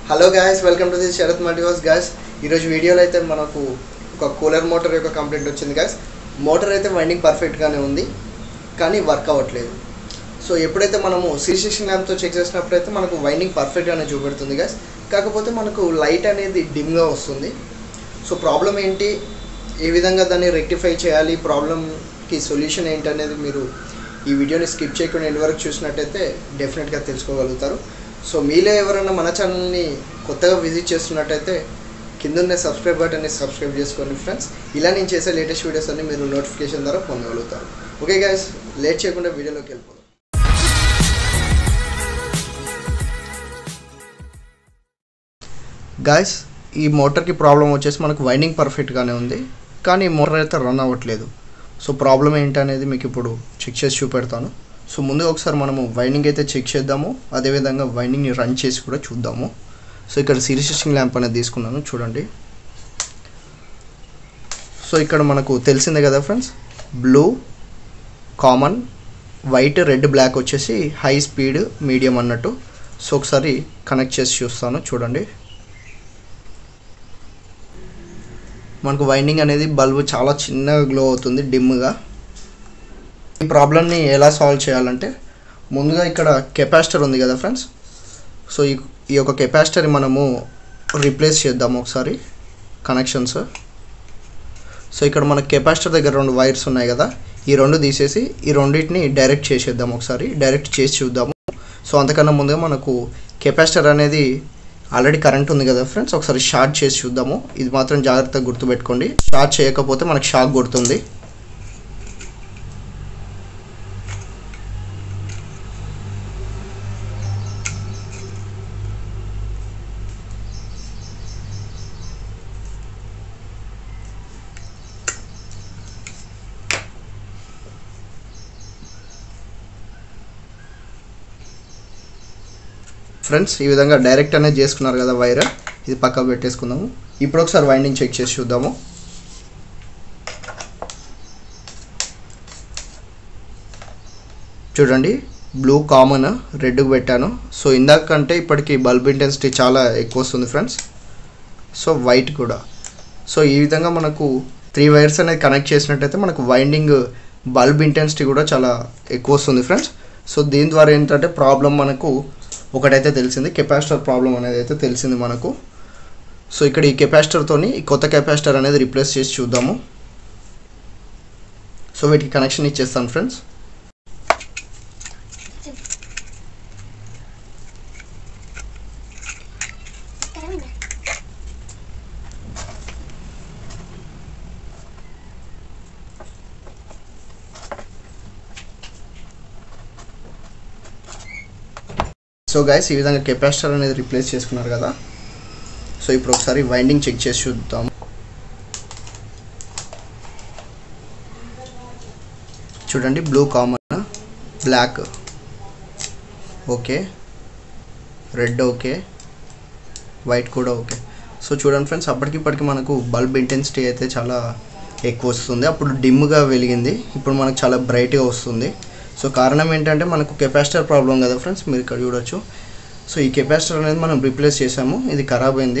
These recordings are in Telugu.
hello guys welcome to the Sarath multiverse guys ఈరోజు వీడియోలో అయితే మనకు ఒక కూలర్ మోటార్ యొక్క కంప్లైంట్ వచ్చింది గాయస్ మోటార్ అయితే వైండింగ్ పర్ఫెక్ట్గానే ఉంది కానీ వర్క్ అవ్వట్లేదు సో ఎప్పుడైతే మనము సిరిసేషన్ ల్యాంప్తో చెక్ చేసినప్పుడు అయితే మనకు వైండింగ్ పర్ఫెక్ట్గానే చూపెడుతుంది గాయస్ కాకపోతే మనకు లైట్ అనేది డిమ్గా వస్తుంది సో ప్రాబ్లం ఏంటి ఏ విధంగా దాన్ని రెక్టిఫై చేయాలి ప్రాబ్లమ్కి సొల్యూషన్ ఏంటి అనేది మీరు ఈ వీడియోని స్కిప్ చేయకుండా ఎండ్ వరకు చూసినట్టయితే డెఫినెట్గా తెలుసుకోగలుగుతారు సో మీలో ఎవరైనా మన ఛానల్ని కొత్తగా విజిట్ చేస్తున్నట్టయితే కిందన్న సబ్స్క్రైబ్ బటన్ని సబ్స్క్రైబ్ చేసుకోండి ఫ్రెండ్స్ ఇలా నేను చేసే లేటెస్ట్ వీడియోస్ అన్ని మీరు నోటిఫికేషన్ ద్వారా పొందగలుగుతారు ఓకే గైస్ లేట్ చేయకుండా వీడియోలోకి వెళ్ళిపోదాం గాయస్ ఈ మోటార్కి ప్రాబ్లం వచ్చేసి మనకు వైండింగ్ పర్ఫెక్ట్గానే ఉంది కానీ మోటార్ అయితే రన్ అవ్వట్లేదు సో ప్రాబ్లం ఏంటనేది మీకు ఇప్పుడు చెక్ చేసి చూపెడతాను సో ముందు ఒకసారి మనము వైండింగ్ అయితే చెక్ చేద్దాము అదేవిధంగా వైండింగ్ని రన్ చేసి కూడా చూద్దాము సో ఇక్కడ సిరీసిస్టింగ్ ల్యాంప్ అనేది తీసుకున్నాను చూడండి సో ఇక్కడ మనకు తెలిసిందే కదా friends blue common white red black వచ్చేసి హై స్పీడ్ మీడియం అన్నట్టు సో ఒకసారి కనెక్ట్ చేసి చూస్తాను చూడండి మనకు వైండింగ్ అనేది బల్బు చాలా చిన్నగా గ్లో అవుతుంది డిమ్గా ఈ ప్రాబ్లమ్ని ఎలా సాల్వ్ చేయాలంటే ముందుగా ఇక్కడ కెపాసిటర్ ఉంది కదా ఫ్రెండ్స్ సో ఈ ఈ యొక్క కెపాసిటర్ మనము రీప్లేస్ చేద్దాము ఒకసారి కనెక్షన్స్ సో ఇక్కడ మన కెపాసిటర్ దగ్గర రెండు వైర్స్ ఉన్నాయి కదా ఈ రెండు తీసేసి ఈ రెండింటిని డైరెక్ట్ చేసేద్దాం ఒకసారి డైరెక్ట్ చేసి చూద్దాము సో అంతకన్నా ముందుగా మనకు కెపాసిటర్ అనేది ఆల్రెడీ కరెంట్ ఉంది కదా ఫ్రెండ్స్ ఒకసారి షార్ట్ చేసి చూద్దాము ఇది మాత్రం జాగ్రత్తగా గుర్తుపెట్టుకోండి షార్ట్ చేయకపోతే మనకు షాక్ కొడుతుంది ఫ్రెండ్స్ ఈ విధంగా డైరెక్ట్ అనేది చేసుకున్నారు కదా వైర్ ఇది పక్క పెట్టేసుకుందాము ఇప్పుడు ఒకసారి వైండింగ్ చెక్ చేసి చూద్దాము చూడండి బ్లూ కామన్ రెడ్కి పెట్టాను సో ఇందాక కంటే ఇప్పటికి బల్బ్ ఇంటెన్సిటీ చాలా ఎక్కువ వస్తుంది ఫ్రెండ్స్ సో వైట్ కూడా సో ఈ విధంగా మనకు త్రీ వైర్స్ అనేది కనెక్ట్ చేసినట్టయితే మనకు వైండింగ్ బల్బ్ ఇంటెన్సిటీ కూడా చాలా ఎక్కువ వస్తుంది ఫ్రెండ్స్ సో దీని ద్వారా ఏంటంటే ప్రాబ్లం మనకు ఒకటైతే తెలిసింది కెపాసిటర్ ప్రాబ్లం అనేది అయితే తెలిసింది మనకు సో ఇక్కడ ఈ కెపాసిటర్తోని ఈ కొత్త కెపాసిటర్ అనేది రిప్లేస్ చేసి చూద్దాము సో వీటికి కనెక్షన్ ఇచ్చేస్తాను ఫ్రెండ్స్ సో గైస్ ఈ విధంగా కెపాసిటర్ అనేది రిప్లేస్ చేసుకున్నారు కదా సో ఇప్పుడు ఒకసారి వైండింగ్ చెక్ చేసి చూద్దాం చూడండి blue common black okay red okay white కూడా ఓకే సో చూడండి ఫ్రెండ్స్ అప్పటికి ఇప్పటికి మనకు బల్బ్ ఇంటెన్సిటీ అయితే చాలా ఎక్కువ వస్తుంది అప్పుడు డిమ్గా వెలిగింది ఇప్పుడు మనకు చాలా బ్రైట్గా వస్తుంది సో కారణం ఏంటంటే మనకు కెపాసిటర్ ప్రాబ్లం కదా ఫ్రెండ్స్ మీరు ఇక్కడ చూడొచ్చు సో ఈ కెపాసిటర్ అనేది మనం రీప్లేస్ చేసాము ఇది ఖరాబ్ అయింది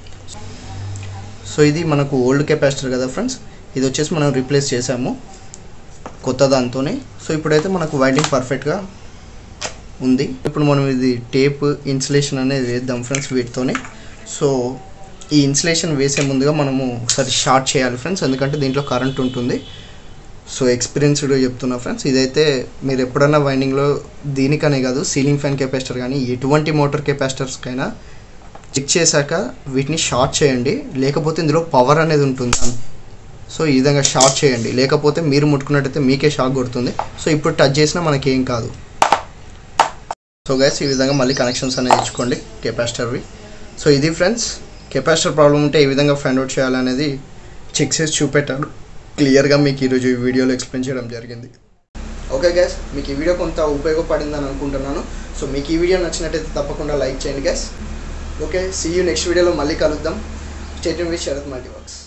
సో ఇది మనకు ఓల్డ్ కెపాసిటర్ కదా ఫ్రెండ్స్ ఇది వచ్చేసి మనం రీప్లేస్ చేసాము కొత్త దాంతోనే సో ఇప్పుడైతే మనకు వైండింగ్ పర్ఫెక్ట్గా ఉంది ఇప్పుడు మనం ఇది టేప్ ఇన్సులేషన్ అనేది వేద్దాం ఫ్రెండ్స్ వీటితోనే సో ఈ ఇన్సులేషన్ వేసే ముందుగా మనము ఒకసారి షార్ట్ చేయాలి ఫ్రెండ్స్ ఎందుకంటే దీంట్లో కరెంట్ ఉంటుంది సో ఎక్స్పీరియన్స్డ్గా చెప్తున్నా ఫ్రెండ్స్ ఇదైతే మీరు ఎప్పుడన్నా వైండింగ్లో దీనికనే కాదు సీలింగ్ ఫ్యాన్ కెపాసిటర్ కానీ ఎటువంటి మోటార్ కెపాసిటర్స్కైనా చెక్ చేశాక వీటిని షార్ట్ చేయండి లేకపోతే ఇందులో పవర్ అనేది ఉంటుంది సో ఈ విధంగా షార్ట్ చేయండి లేకపోతే మీరు ముట్టుకున్నట్టయితే మీకే షాక్ కొడుతుంది సో ఇప్పుడు టచ్ చేసినా మనకి ఏం కాదు సో గైస్ ఈ విధంగా మళ్ళీ కనెక్షన్స్ అనేది ఇచ్చుకోండి కెపాసిటర్వి సో ఇది ఫ్రెండ్స్ కెపాసిటర్ ప్రాబ్లం ఉంటే ఏ విధంగా ఫైండ్ అవుట్ చేయాలనేది చెక్ చేసి చూపెట్టాడు క్లియర్గా మీకు ఈరోజు ఈ వీడియోలో ఎక్స్ప్లెయిన్ చేయడం జరిగింది ఓకే గ్యాస్ మీకు ఈ వీడియో కొంత ఉపయోగపడిందని అనుకుంటున్నాను సో మీకు ఈ వీడియో నచ్చినట్టయితే తప్పకుండా లైక్ చేయండి guys okay see you next వీడియోలో మళ్ళీ కలుద్దాం స్టేట్ విత్ శరత్ మల్టీవర్క్స్